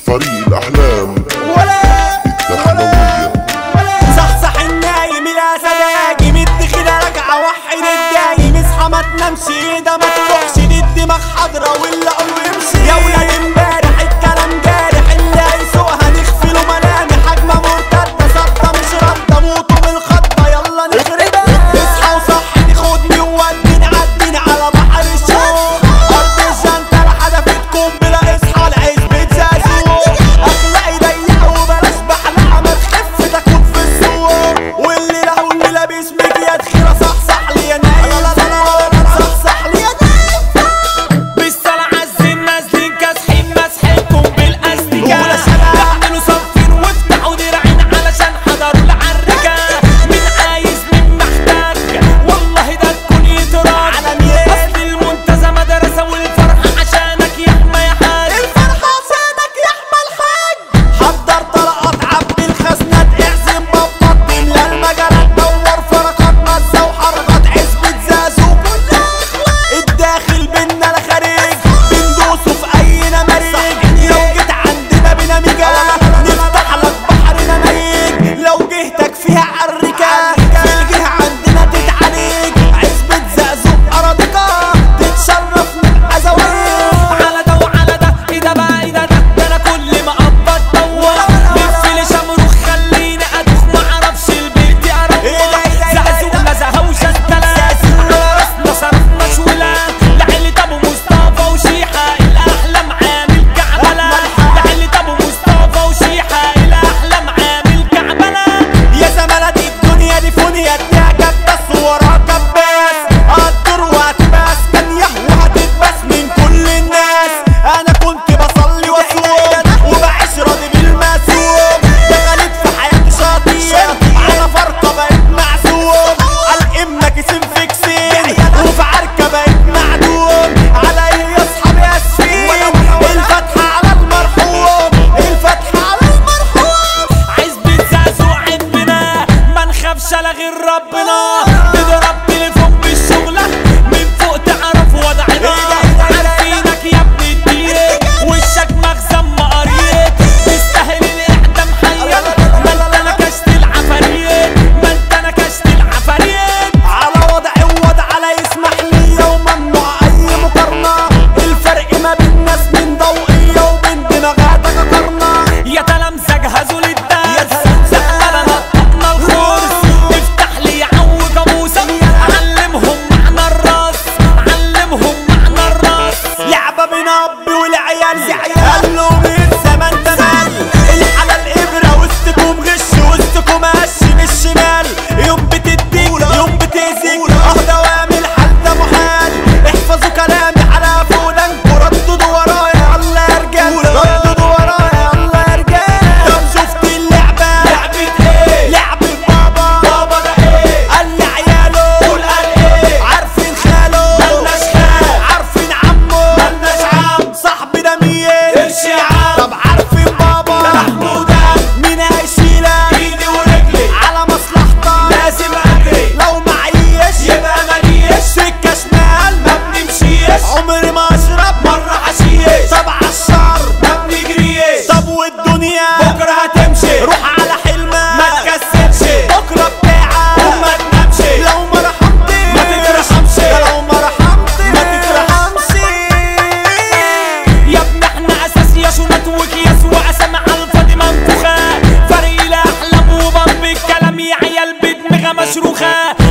فريق الأحلام ولا الدخلوية صحصح النايم يا سلاجي مد كده راجعة وحد الدايم اصحى ما تنامش ايده ما تروحش دي الدماغ حاضرة واللي قلبه يمشي يا ولاد امبارح الكلام جارح اللي هيسوقها نغفله ملامح هجمة مرتدة صدة مش ردة موتوا بالخطة يلا نخربها اصحى وصحني خدني ووديني عديني على بحر الشوق ارض الجنتل حدفتكم بلا اصحى العزبة زازوق اخلاقي ضيقة وبلاش بحلقة ما تخف تاكل في السوق واللي له اللي لابس مكياج خيرة صحصح لي يا نايم صحصح لي يا نايم بالصلاة عالزين نازلين كاسحين مسحكم بالاستيكة ولا شباب. اعملوا صفين وافتحوا دراعين علشان حضروا العركة مين عايز مين محتاج والله ده تكون يتراك عالميات. اصل المنتزه مدرسة والفرحة عشانك يا حما يا حاج الفرحة عشانك يا احمى الحاج حضر طلقات عبي الخزنات اعزم بطط تملى المجالات دور فرقات مزة وحركات عزبة زازو كلها اخوات الداخل بينا لا خارج بندوسه في اي نماريج لو جيت عندنا بنا مجال نفتح لك بحر نماريج لو جهتك فيها عركة في الجهة عندنا تتعالج عزبة زازو اراضيكا تتشرف نبقى زواج على ده وعلى ده ايه ده بقى ايه ده ده ده انا كل ما ابط دور لف لي شمروخ خليني ادوخ ما اعرفش البيت يعرف ايه ده ايه ده ايه ده ايه ده؟ زعزونا زهوشة التلات على راسنا صرفنا شولا لعيلة ابو مصطفى وشيحة الاحلام عامل كعبلة لعيلة ابو مصطفى وشيحة الاحلام عامل كعبلة يا زمالة دي الدنيا دي فونيا تعجب بس وراك بس هتدور وهتباس كان يهوى هتتباس من كل الناس انا كنت بصلي واصوم وبعيش راضي بالمسوم دخلت في حياتي شاطية على فرقة بقيت معزوم على الامة كسم في كسين وفي عركة بقيت معدوم على ايه يا اصحابي اسفين الفتحة على المرحوم الفتحة على المرحوم عزبة زعزوع عندنا ما نخافش على غير ربنا تضرب تليفون بالشغلة من فوق تعرف وضعنا عارفينك يا ابن الدين وشك مخزن مقاريك تستاهل الاعدام حيا ما انت نكشت العفاريت ما انت نكشت العفاريت على وضعي ووضع على يسمح لي وممنوع اي مقارنة الفرق ما بين ناس من ضوئية وبين دماغاتك قرنة يا تلامذة جهزوا يا للدرس تلامذة. زقنا نطقنا الخرس افتح لي عو جاموسة علمهم معنى الراس علمهم معنى الراس لعبة بين اب والعيال قال له من زمان تمال الحلال ابرة وسطكم غش وسطكم قش من الشمال يوم بتدي يوم بتأذي اه دوام الحال ده محال احفظوا كلامي على فودانكوا رددوا ورايا الله يا رجال رددوا ورايا الله يا رجال طب شفت اللعبة لعبة ايه لعبة بابا بابا ده ايه قال لي عياله قول قال ايه عارفين خاله ملناش خال عارفين عمه ملناش عم صاحبي ده مين امشي يا عم طب عارفين بابا ده محمود مين هيشيلك ايدي ورجلي على مصلحتك لازم اجري لو معيش يبقى ماليش سكه شمال ما بنمشيش عمري ما اشرب مره حشيش طب عالشر ما بنجريش طب والدنيا بكره هتمشي روح على حلمك ما تكسلش بكره بتاعك وما تنامش لو ما رحمتش ما تترحمش لو ما رحمتش ما تترحمش يا ابن احنا اساس يا شنط وكياس واسامي على الفاضي منفوخه فريق الاحلام وبمب الكلام يا عيال بدماغها مشروخه